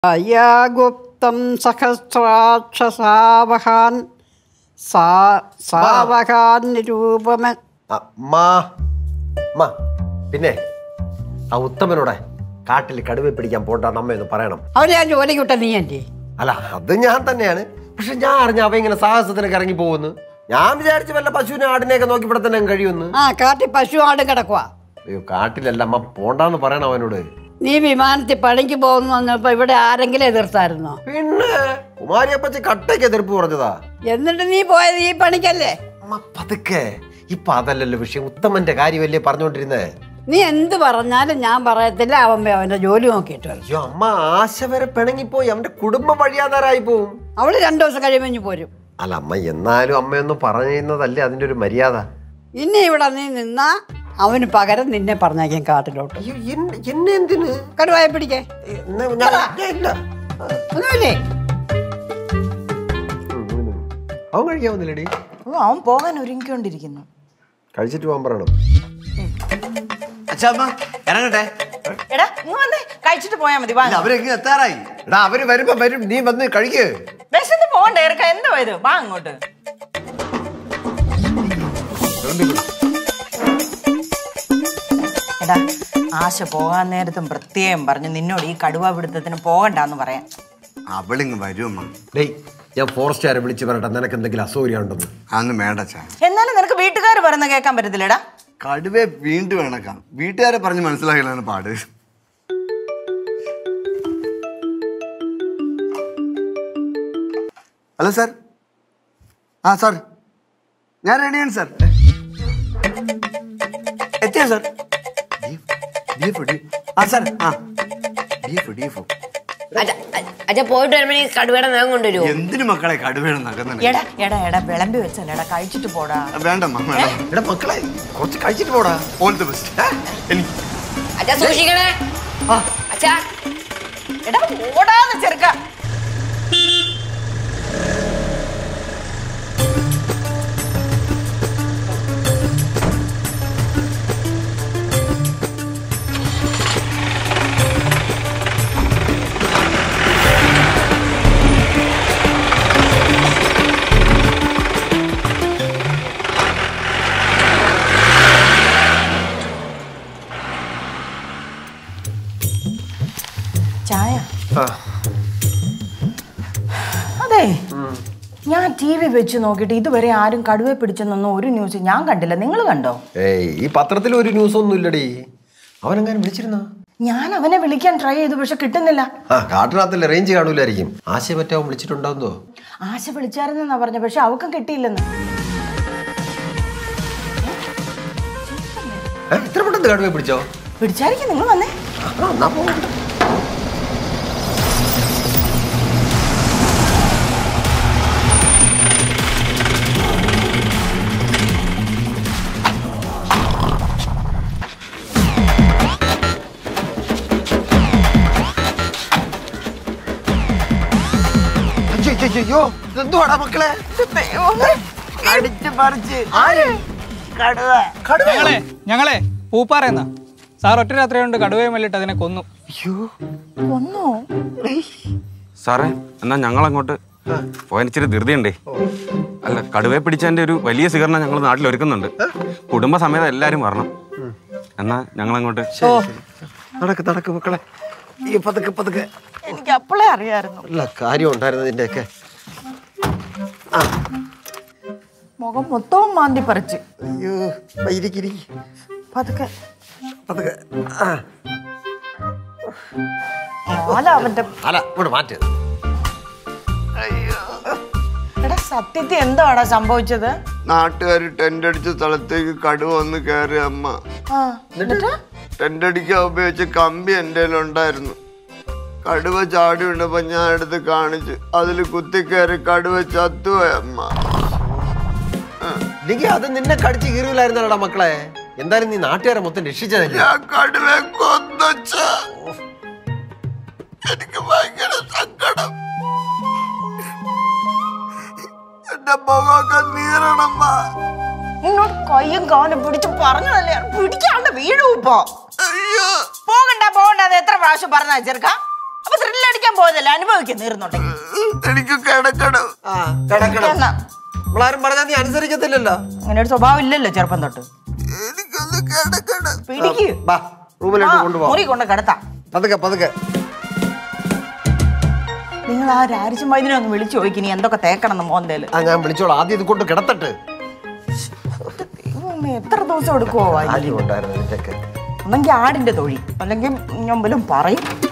അയാഗുപ്തം സഹസ്രാക്ഷസാവഹാൻ സാ സാവഹാൻ രൂപമ അമ്മാ അമ്മ പിന്നെ ആ ഉത്തമനോടെ കാട്ടിൽ കടുവ പിടിക്കാൻ പോണ്ടാന്ന് അമ്മയൊന്ന് പറയണം അവരെ ഞാൻ ജോലിക്ക് വിട്ട നീ അല്ലേ അല്ല അത് ഞാൻ തന്നെയാണ് പക്ഷെ ഞാൻ അറിഞ്ഞ അവ ഇങ്ങനെ സാഹസത്തിനൊക്കെ ഇറങ്ങി പോകുന്നു ഞാൻ വിചാരിച്ചു വല്ല പശുവിനെ ആടിനെയൊക്കെ നോക്കി ഇവിടെ തന്നെ അങ്ങ് കഴിയുമെന്ന് ആ കാട്ടിൽ പശു ആടും കിടക്കുക അയ്യോ കാട്ടിലല്ല അമ്മ പോണ്ടാന്ന് പറയണം അവനോട് നീ വിമാനത്തിൽ പണിക്ക് പോകുന്നു വന്നപ്പോ ഇവിടെ ആരെങ്കിലും എതിർത്തായിരുന്നോ പിന്നെ കുമാരിയപ്പച്ചി കട്ടയ്ക്ക് എതിർപ്പ് പറഞ്ഞതാ എന്നിട്ട് നീ പോയത് ഈ പണിക്കല്ലേ അമ്മ പതുക്കെ ഇപ്പൊ അതല്ലല്ലോ വിഷയം ഉത്തമന്റെ കാര്യമല്ലേ പറഞ്ഞുകൊണ്ടിരുന്നേ നീ എന്ത് പറഞ്ഞാലും ഞാൻ പറയത്തില്ല അവൻ പോയി അവന്റെ ജോലി നോക്കിയിട്ട് വരും അയ്യോ അമ്മ ആശ വരെ പിണങ്ങിപ്പോയി അവന്റെ കുടുംബം വഴിയാതാരായി പോവും അവള് രണ്ടു ദിവസം കഴിയുമ്പോൾ ഇഞ്ഞ് പോരും അല്ല അമ്മ എന്നാലും അമ്മയൊന്നും പറയുന്നതല്ലേ അതിന്റെ ഒരു മര്യാദ ഇനി ഇവിടെ നീ നിന്നാ അവന് പകരം നിന്നെ പറഞ്ഞേക്കാൻ കാട്ടിലോട്ട് അയ്യോ എൻ- എന്നെ എന്തിന് കടുവായ പിടിക്കേ എന്നാ ഞാൻ- ഞാൻ ഇല്ല ഒന്നുമില്ലേ അവൻ കഴിക്കാവുന്നില്ലടി ഓ, അവൻ പോകാൻ ഒരുങ്ങിക്കൊണ്ടിരിക്കുന്നു കഴിച്ചിട്ട് പോകാൻ പറയണം അച്ഛാമ്മ ഇറങ്ങട്ടെ എടാ ഇങ്ങ് വന്നേ കഴിച്ചിട്ട് പോയാ മതി വാ ഇല്ല, അവരെങ്ങ് എത്താറായി എടാ അവര് വരുമ്പോ വരും നീ വന്ന് കഴിക്ക് വിശന്ന് പോകണ്ടേ ഇറക്ക എന്തോ ഇത് വാ അങ്ങോട്ട് എടാ ആശ പോകാൻ നേരത്തും പ്രത്യേകം പറഞ്ഞു നിന്നോട് ഈ കടുവ പിടുത്തത്തിന് പോകണ്ടെന്ന് പറയാൻ അവളിങ് വരും അമ്മ ഡേയ് ഞാൻ ഫോറസ്റ്റുകാരെ വിളിച്ച് പറയട്ടെ നിനക്ക് എന്തെങ്കിലും അസൗകര്യം ഉണ്ടെന്ന് അതൊന്നും വേണ്ട അച്ഛാ എന്നാലും നിനക്ക് വീട്ടുകാർ പറയുന്ന കേൾക്കാൻ പറ്റത്തില്ലടാ കടുവയെ വീണ്ടും ഇണക്കാം വീട്ടുകാരെ പറഞ്ഞ് മനസ്സിലാക്കലാണ് പാട് ഹലോ സാർ ആ സാർ ഞാൻ റെഡിയാണ് സാർ എത്തിയോ സാർ ബീഫ് ബീഫ് ആ സാർ ആ ബീഫ് ബീഫ് അച്ഛാ പോയിട്ട് വരുമ്പോ ഈ കടുവയുടെ നഖം കൊണ്ടുവരുമോ എന്തിനു മക്കളെ കടുവയുടെ നഗം എടാ എടാ എടാ വിളമ്പി വെച്ചല്ലേടാ കഴിച്ചിട്ട് പോടാ വേണ്ടമ്മ വേണ്ട എടാ മക്കളെ കുറച്ച് കഴിച്ചിട്ട് പോടാ ഓൾ ദി ബെസ്റ്റ് എനിക്ക് അച്ഛാ സൂക്ഷിക്കണേ അച്ഛാ എടാ ഓടാന്ന് ചെറുക്ക ചായ അതെ ഞാൻ ടി വി വെച്ച് നോക്കിയിട്ട് ഇതുവരെ ആരും കടുവയെ പിടിച്ചെന്നൊന്നും ഒരു ന്യൂസ് ഞാൻ കണ്ടില്ല നിങ്ങൾ കണ്ടോ ഏയ് ഈ പത്രത്തിൽ ഒരു ന്യൂസ് ഒന്നും ഇല്ലടി അവനെങ്ങാനും വിളിച്ചിരുന്നോ ഞാൻ അവനെ വിളിക്കാൻ ട്രൈ ചെയ്തു പക്ഷെ കിട്ടുന്നില്ല ആ കാട്ടിനകത്തല്ലേ റേഞ്ച് കാണൂലായിരിക്കും ആശയ പറ്റാവും വിളിച്ചിട്ടുണ്ടാവുന്നോ ആശ വിളിച്ചായിരുന്നെന്നാ പറഞ്ഞ പക്ഷെ അവക്കും കിട്ടിയില്ലെന്ന് ഏ, ഇത്ര പെട്ടെന്ന് കടുവയെ പിടിച്ചോ പിടിച്ചായിരിക്കും നിങ്ങൾ വന്നേ ആ, എന്നാ പോകാം. അയ്യോ, അയ്യോ, അയ്യോ, ഇതെന്തുവാടാ മക്കളെ അടിച്ച് പറിച്ച് ഞങ്ങളെ ഞങ്ങളെ പൂപ്പാറയെന്നാ സാർ ഒറ്റ രാത്രി കൊണ്ട് കടുവയും മല്ലിട്ട് അതിനെ കൊന്നു ഒന്നോ സാറേ എന്നാ ഞങ്ങൾ അങ്ങോട്ട് പോകാൻ ഇച്ചിരി ധൃതിയുണ്ടേ അല്ല കടുവയെ പിടിച്ചതിന്റെ ഒരു വലിയ സ്വീകരണം ഞങ്ങൾ നാട്ടിൽ ഒരുക്കുന്നുണ്ട് കുടുംബസമേതം എല്ലാരും വരണം എന്നാ ഞങ്ങൾ അങ്ങോട്ട് നടക്ക് നടക്ക് മക്കളെ ഈ പതുക്കെ പതുക്കെ എനിക്ക് അപ്പോഴേ അറിയായിരുന്നു നല്ല കാര്യം ഉണ്ടായിരുന്നു ഇതിന്റെയൊക്കെ മുഖം മൊത്തവും മാന്തി പറിച്ച് അയ്യോ ഇരിക്കിരിക്കും പതുക്കെ പതുക്കെ ആ ആല അവന്റെ അല്ല ഇങ്ങോട്ട് മാറ്റ് എടാ സത്യത്തിൽ എന്താടാ സംഭവിച്ചത് നാട്ടുകാർ ടെന്റ് അടിച്ച സ്ഥലത്തേക്ക് കടുവ വന്ന് കയറി അമ്മ ആ എന്നിട്ട് ടെന്റ് അടിക്കാൻ ഉപയോഗിച്ച കമ്പി എൻ്റെ ഉണ്ടായിരുന്നു കടുവ ചാടി ഉണ്ടപ്പോ ഞാൻ എടുത്ത് കാണിച്ചു അതിൽ കുത്തിക്കയറി കടുവ ചത്തുപോയി അമ്മ ഇല്ലെങ്കിൽ അത് നിന്നെ കടിച്ച് കീറില്ലായിരുന്നല്ലടാ മക്കളെ എന്തായാലും നീ നാട്ടുകാരെ മൊത്തം രക്ഷിച്ചതല്ലേ ഞാൻ കടുവയെ കൊന്നച്ച എനിക്ക് ഭയങ്കര സങ്കടം എന്റെ മുഖമൊക്കെ നീറണമ്മ നിന്നോട് കയ്യും കാലും പിടിച്ച് പറഞ്ഞതല്ലേ പിടിക്കാണ്ട് വീഴും ഇപ്പൊ അയ്യോ പോകണ്ട പോകണ്ട അത് എത്ര പ്രാവശ്യം പറഞ്ഞ ചെറുക്ക അപ്പൊ ത്രില്ലടിച്ച് അനുഭവിക്കാൻ പോയതല്ല അനുഭവിക്കാൻ നീർന്നുണ്ടെങ്കിൽ എനിക്ക് കിടക്കണം ആ കിടക്കണം എന്നാ നമ്മളാരും പറഞ്ഞാൽ നീ അനുസരിക്കത്തില്ലല്ലോ അങ്ങനെ ഒരു സ്വഭാവം ഇല്ലല്ലോ ചെറുപ്പം തൊട്ട് എനിക്കൊന്ന് കിടക്കണം പിടിക്ക് ബാ റൂമിലോട്ട് ആ, കൊണ്ടുപോകാം മുറി കൊണ്ട് കിടത്താം പതുക്കെ പതുക്കെ നിങ്ങൾ ആ രാരിച്ചും വൈദ്യനെ ഒന്ന് വിളിച്ചു ചോദിക്കിനി എന്തൊക്കെ തേക്കണം എന്ന് മോന്തേല് ആ ഞാൻ വിളിച്ചോളാം ആദ്യം ഇത് കൊണ്ട് കിടത്തട്ട് ദൈവമേ, എത്ര ദിവസം എടുക്കുവോ ആദ്യം ഉണ്ടായിരുന്നു ഇതിന്റെയൊക്കെ ഒന്നെങ്കിൽ ആടിന്റെ തൊഴി അല്ലെങ്കിൽ ഞമ്പലും പറയും